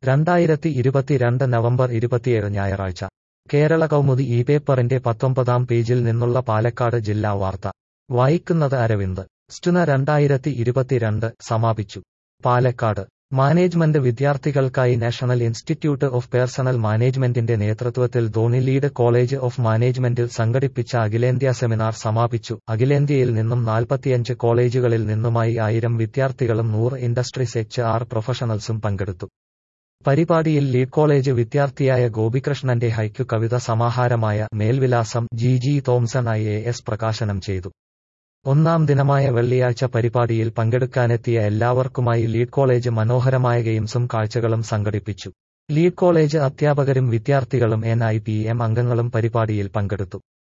രണ്ടായിരത്തി ഇരുപത്തിരണ്ട് നവംബർ ഇരുപത്തിയേഴ് ഞായറാഴ്ച കേരള കൗമുദി ഈ പേപ്പറിന്റെ പത്തൊമ്പതാം പേജിൽ നിന്നുള്ള പാലക്കാട് ജില്ലാ വാർത്ത വായിക്കുന്നത് അരവിന്ദ് സ്റ്റുന രണ്ടായിരത്തി ഇരുപത്തിരണ്ട് സമാപിച്ചു പാലക്കാട് മാനേജ്മെന്റ് വിദ്യാർത്ഥികൾക്കായി നാഷണൽ ഇൻസ്റ്റിറ്റ്യൂട്ട് ഓഫ് പേഴ്സണൽ മാനേജ്മെന്റിന്റെ നേതൃത്വത്തിൽ ധോണി ലീഡ് കോളേജ് ഓഫ് മാനേജ്മെന്റിൽ സംഘടിപ്പിച്ച അഖിലേന്ത്യാ സെമിനാർ സമാപിച്ചു അഖിലേന്ത്യയിൽ നിന്നും നാൽപ്പത്തിയഞ്ച് കോളേജുകളിൽ നിന്നുമായി ആയിരം വിദ്യാർത്ഥികളും നൂറ് ഇൻഡസ്ട്രീസ് എച്ച് ആർ പ്രൊഫഷണൽസും പങ്കെടുത്തു പരിപാടിയിൽ ലീഡ് കോളേജ് വിദ്യാർത്ഥിയായ ഗോപികൃഷ്ണന്റെ ഹൈക്കു കവിത സമാഹാരമായ Melvilasam G G Thomson I A S പ്രകാശനം ചെയ്തു ഒന്നാം ദിനമായ വെള്ളിയാഴ്ച പരിപാടിയിൽ പങ്കെടുക്കാനെത്തിയ എല്ലാവർക്കുമായി ലീഡ് കോളേജ് മനോഹരമായ ഗെയിംസും കാഴ്ചകളും സംഘടിപ്പിച്ചു ലീഡ് കോളേജ് അധ്യാപകരും വിദ്യാർത്ഥികളും എൻ ഐ പി എം അംഗങ്ങളും പരിപാടിയിൽ പങ്കെടുത്തു